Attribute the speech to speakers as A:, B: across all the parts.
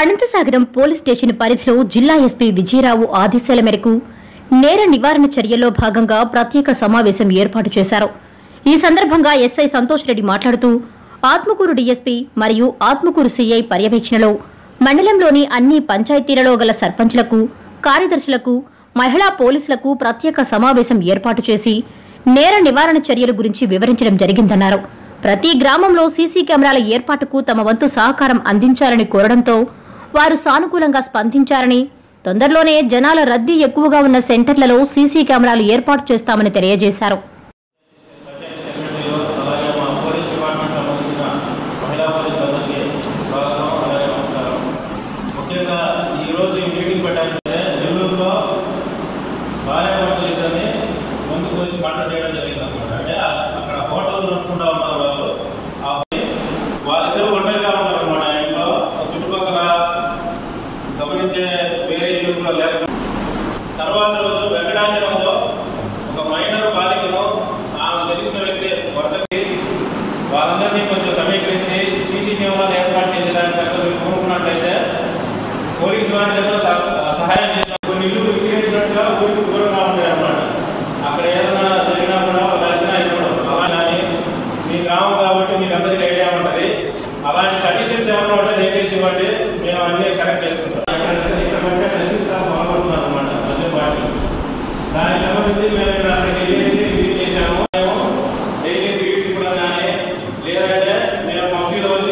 A: Anantasagaram police station పరిధిలో జిల్లా SP Vijaya Rao ఆదేశాల మేరకు నేర నివారణ చర్యల్లో భాగంగా ప్రత్యేక సమావేశం ఏర్పాటు చేశారు ఈ సందర్భంగా ఎస్ఐ సంతోష్ రెడ్డి మాట్లాడుతూ ఆత్మకూరు డీఎస్పీ మరియు ఆత్మకూరు సీఐ పర్యవేక్షణలో మండలంలోని అన్ని పంచాయతీలలో గల సర్పంచ్లకు కార్యదర్శులకు మహిళా పోలీసులకు ప్రత్యేక సమావేశం ఏర్పాటు చేసి నేర నివారణ చర్యల గురించి వివరించడం జరిగిందన్నారు ప్రతి గ్రామంలో సీసీ కెమెరాల ఏర్పాటుకు తమ వంతు సహకారం అందించాలని కోరడంతో వారు సానుకూలంగా స్పందించారని తొందరలోనే జనాల రద్దీ ఎక్కువగా ఉన్న సెంటర్లలో సీసీ కెమెరాలు ఏర్పాటు చేస్తామని తెలియజేశారు
B: పంచాయతీ సెక్రటరీలు అలాగే మా పోలీస్ డిపార్ట్మెంట్ సంబంధించిన మహిళా పోలీసులందరికీ స్వాగతం అలాగే నమస్కారం ముఖ్యంగా ఈరోజు ఈ మీటింగ్ పెట్టాలంటే నెల్లూరులో భార్య భర్తలు ఇద్దరిని ముందుకు వచ్చి పంట చేయడం జరిగింది అనమాట అంటే ఆ- అక్కడ హోటల్ నడుపుకుంటా ఉన్నారు వాళ్ళు ఆ వాళ్ళిద్దరూ ఒంటరిగా ఉన్నారు అనమాట ఇంట్లో చుట్టుపక్కల గమనించే వేరే ఇల్లు కూడా లేకుండా తర్వాత రోజు వెంకటాచలంలో ఒక మైనర్ బాలికను ఆమె తెలిసిన వ్యక్తి వరుసకి వాళ్ళందరినీ కొంచెం సమీకరించి సీసీ కెమెరాలు ఏర్పాటు చేయడానికి కనుక మీరు కోరుకున్నట్లయితే పోలీసు వారికి ఏదో సహ- సహాయం చేసిన కొన్ని ఇల్లు విసిరేసినట్టుగా ఊరికి దూరంగా ఉంటాయి అన్నమాట అక్కడ ఏదైనా జరిగినా కూడా ఒక దర్శనం అయిపోవడం అలా కానీ మీ గ్రామం కాబట్టి మీకు అందరికీ ఐడియా ఉంటుంది అలాంటి సజెషన్స్ ఏమన్నా ఉంటే దయచేసి ఇవ్వండి మేము అన్ని కరెక్ట్ చేసుకుంటాం ఇక్కడ ఇక్కడ బట్టే రెసిస్ట్ బాగుంటున్నాం అనమాట మధ్య పార్టీ దానికి సంబంధించి మేము ఇక్కడ అక్కడికి వెళ్ళేసి విజిట్ చేశాము మేము డైలీ వీడికి కూడా కానీ లేదంటే మేము కంపెనీలో వచ్చి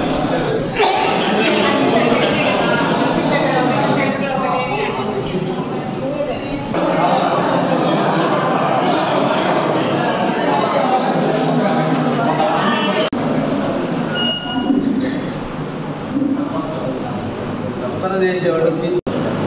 C: రక్షణ చేసేవాడు సీసీ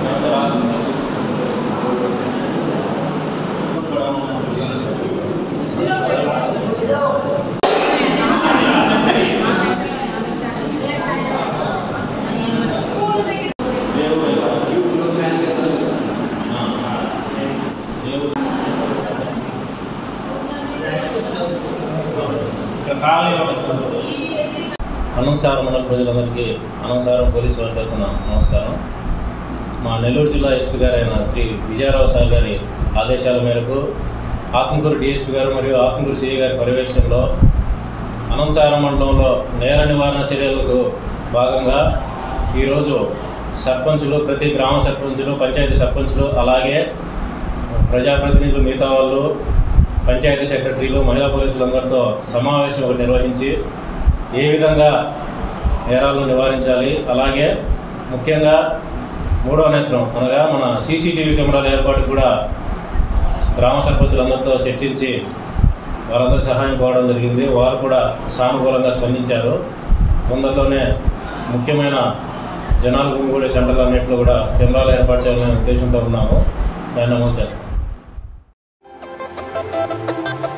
B: అనంతసారం మండల ప్రజలందరికీ అనంతసారం పోలీసు వారి తరఫున నమస్కారం మా నెల్లూరు జిల్లా ఎస్పీ గారైన శ్రీ విజయరావు సార్ గారి ఆదేశాల మేరకు ఆత్మకూరు డిఎస్పీ గారు మరియు ఆత్మకూరు సిఐ గారి పర్యవేక్షణలో అనంతసారం మండలంలో నేర నివారణ చర్యలకు భాగంగా ఈరోజు సర్పంచులు ప్రతి గ్రామ సర్పంచులు పంచాయతీ సర్పంచులు అలాగే ప్రజాప్రతినిధులు మిగతా వాళ్ళు పంచాయతీ సెక్రటరీలు మహిళా పోలీసులందరితో సమావేశం ఒకటి నిర్వహించి ఏ విధంగా నేరాలను నివారించాలి అలాగే ముఖ్యంగా మూడో నేత్రం అనగా మన సీసీటీవీ కెమెరాల ఏర్పాటు కూడా గ్రామ సర్పంచులందరితో చర్చించి వారందరి సహాయం కోవడం జరిగింది వారు కూడా సానుకూలంగా స్పందించారు తొందరలోనే ముఖ్యమైన జనాలు గుమిగూడే సెంటర్లు అన్నింటిలో కూడా కెమెరాలు ఏర్పాటు చేయాలనే ఉద్దేశంతో ఉన్నాము దాన్ని అమలు చేస్తాం